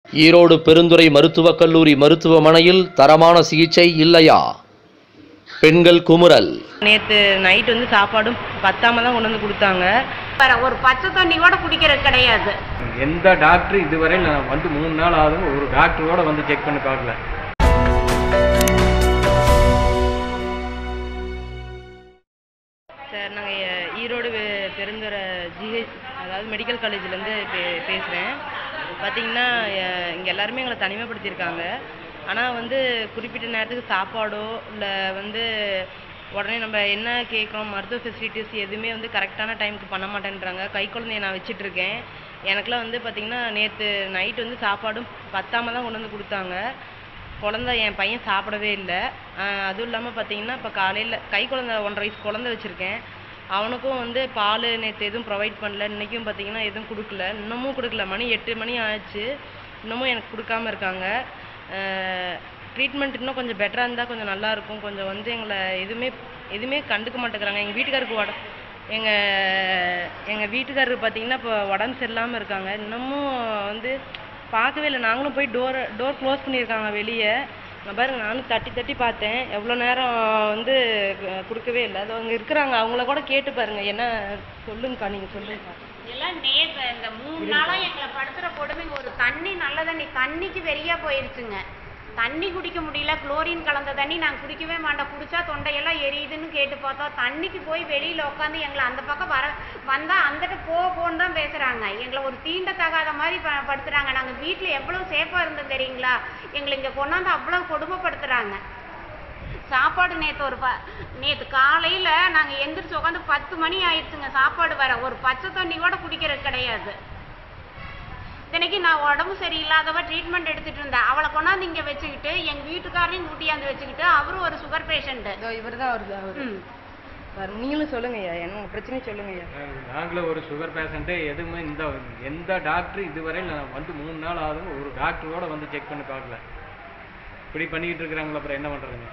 ஈரோடு பெருந்துறை மருத்துவக் கல்லூரி மருத்துவமனையில் தரமான சிகிச்சை இல்லையா பெண்கள் குமுறல் நேற்று நைட் வந்து சாப்பாடும் பத்தாம தான் கொண்டு வந்து கொடுத்தாங்க வேற ஒரு பச்சை தண்ணி கூட குடிக்கிறது கிடையாது எந்த டாக்டர் இதுவரை நான் வந்து மூணு நாள் ஆகுது ஒரு டாக்டரோட வந்து செக் பண்ணி பார்க்கல சார் நாங்கள் ஈரோடு வெ- பெருந்துறை ஜிஹெச் அதாவது மெடிக்கல் காலேஜ்லேருந்து பே பேசுகிறேன் பார்த்தீங்கன்னா இங்கே எல்லாருமே எங்களை தனிமைப்படுத்தியிருக்காங்க ஆனால் வந்து குறிப்பிட்ட நேரத்துக்கு சாப்பாடோ இல்லை வந்து உடனே நம்ம என்ன கேட்குறோம் மருத்துவ ஃபெசிலிட்டிஸ் எதுவுமே வந்து கரெக்டான டைமுக்கு பண்ண மாட்டேன்றாங்க கை குழந்தைய நான் வச்சிட்டு இருக்கேன் எனக்குலாம் வந்து பார்த்தீங்கன்னா நேற்று நைட் வந்து சாப்பாடும் பத்தாம தான் கொண்டு வந்து கொடுத்தாங்க குழந்த என் பையன் சாப்பிடவே இல்லை அதுவும் இல்லாமல் பார்த்தீங்கன்னா இப்போ காலையில் கை குழந்த ஒன்றரை வயசு குழந்த வச்சுருக்கேன் அவனுக்கும் வந்து பால் நேற்று எதுவும் ப்ரொவைட் பண்ணல இன்றைக்கும் பார்த்தீங்கன்னா எதுவும் கொடுக்கல இன்னமும் கொடுக்கல மணி எட்டு மணி ஆச்சு இன்னமும் எனக்கு கொடுக்காம இருக்காங்க ட்ரீட்மெண்ட் இன்னும் கொஞ்சம் பெட்டராக இருந்தால் கொஞ்சம் நல்லா இருக்கும் கொஞ்சம் வந்து எங்களை எதுவுமே எதுவுமே கண்டுக்க மாட்டேங்கிறாங்க எங்கள் வீட்டுக்காருக்கு உட எங்கள் எங்கள் வீட்டுக்காரருக்கு பார்த்தீங்கன்னா இப்போ உடம்பு சரியில்லாமல் இருக்காங்க இன்னமும் வந்து பார்க்கவே இல்லை நாங்களும் போய் டோர் டோர் க்ளோஸ் பண்ணியிருக்காங்க வெளியே நான் பாருங்க நானும் தட்டி தட்டி பார்த்தேன் எவ்வளோ நேரம் வந்து அஹ், கொடுக்கவே இல்லை அது அவங்க இருக்கிறாங்க அவங்கள கூட கேட்டு பாருங்க என்ன சொல்லுங்கக்கா நீங்கள் சொல்லுங்கக்கா எல்லாம் நேத்து இந்த மூணு நாளா எங்களை படுத்துற கொடுமை ஒரு தண்ணி நல்ல தண்ணி தண்ணிக்கு வெறியா போயிருச்சுங்க தண்ணி குடிக்க முடியல குளோரின் கலந்த தண்ணி நாங்கள் குடிக்கவே மாட்டோம் குடிச்சா தொண்டையெல்லாம் எரியுதுன்னு கேட்டு பார்த்தோம் தண்ணிக்கு போய் வெளியில உட்காந்து எங்களை அந்த பக்கம் வர வந்தா அந்தட்ட போ போன்னு தான் பேசுறாங்க எங்களை ஒரு தீண்டத்தகாத மாதிரி ப- படுத்துறாங்க நாங்க வீட்டுல எவ்வளவு சேஃபா இருந்தோம் தெரியுங்களா எங்களை இங்க கொண்டாந்து அவ்வளவு கொடுமைப்படுத்துறாங்க சாப்பாடு நேற்று ஒரு ப நேற்று காலையில் நாங்கள் எந்திரிச்சு உட்காந்து பத்து மணி ஆயிடுச்சுங்க சாப்பாடு வர ஒரு பச்சை தண்ணி கூட குடிக்கிறது கிடையாது இத்தனைக்கு நான் உடம்பு சரியில்லாதவ ட்ரீட்மெண்ட் எடுத்துட்டு இருந்தேன் அவளை கொண்டாந்து இங்கே வச்சுக்கிட்டு எங்கள் வீட்டுக்காரையும் கூட்டியாந்து வச்சுக்கிட்டு அவரும் ஒரு சுகர் பேஷண்ட்டு இதோ இவர் தான் வருது அவர் ம் பாருங்க நீங்களும் சொல்லுங்கய்யா என்ன உங்க பிரச்சனையை சொல்லுங்கய்யா நாங்களும் ஒரு சுகர் பேஷண்ட்டு எதுவுமே இந்த எந்த டாக்டர் இதுவரை நான் வந்து மூணு நாள் ஆகுது ஒரு டாக்டரோட வந்து செக் பண்ணி பார்க்கல இப்படி பண்ணிக்கிட்டு இருக்கிறாங்களா அப்புறம் என்ன பண்ணுறதுங்க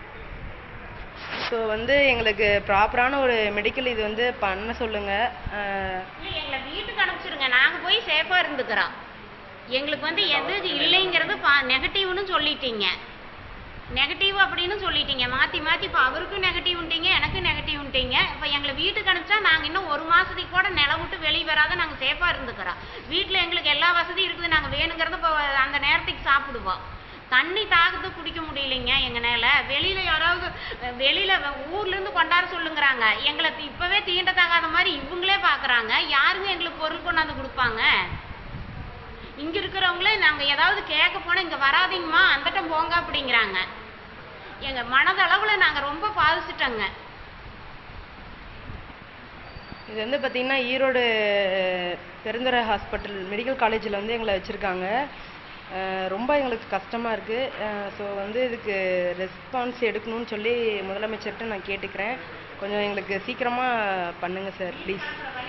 ஸோ வந்து எங்களுக்கு ப்ராப்பரான ஒரு மெடிக்கல் இது வந்து பண்ண சொல்லுங்க அஹ், இல்லை எங்களை வீட்டுக்கு அனுப்பிச்சிருங்க நாங்கள் போய் சேஃபாக இருந்துக்கிறோம் எங்களுக்கு வந்து எது இல்லைங்கிறது பா நெகட்டிவ்னு சொல்லிட்டீங்க நெகட்டிவ் அப்படின்னு சொல்லிட்டீங்க மாற்றி மாற்றி இப்போ அவருக்கும் நெகட்டிவ்ன்ட்டீங்க எனக்கு நெகட்டிவ்ன்ட்டீங்க இப்போ எங்களை வீட்டுக்கு அனுப்பிச்சா நாங்கள் இன்னும் ஒரு மாதத்துக்கு கூட நில விட்டு வெளியே வராத நாங்கள் சேஃபாக இருந்துக்கிறோம் வீட்டில் எங்களுக்கு எல்லா வசதியும் இருக்குது நாங்கள் வேணுங்கிறத இப்போ அந்த நேரத்துக்கு சாப்பிடுவோம் தண்ணி தாகத்து குடிக்க முடியலைங்க எங்கனால வெளியில யாராவது அஹ், வெளியில வ- ஊர்ல இருந்து கொண்டாட சொல்லுங்கிறாங்க எங்களை தி- இப்பவே தீண்டத்தகாத மாதிரி இவங்களே பாக்குறாங்க யாருங்க எங்களுக்கு பொருள் கொண்டாந்து கொடுப்பாங்க இங்க இருக்கிறவங்களே நாங்க ஏதாவது கேட்க போனா இங்க வராதீங்கம்மா அந்தட்டம் போங்க அப்படிங்கிறாங்க எங்க மனதளவுல நாங்க ரொம்ப பாதிச்சிட்டோங்க இது வந்து பார்த்தீங்கன்னா ஈரோடு பெருந்துறை ஹாஸ்பிட்டல் மெடிக்கல் காலேஜில் வந்து எங்களை வச்சுருக்காங்க ரொம்ப எங்களுக்கு கஷ்டமாக இருக்குது ஸோ வந்து இதுக்கு ரெஸ்பான்ஸ் எடுக்கணும்னு சொல்லி முதலமைச்சர்கிட்ட நான் கேட்டுக்கிறேன் கொஞ்சம் எங்களுக்கு சீக்கிரமாக பண்ணுங்கள் சார் ப்ளீஸ்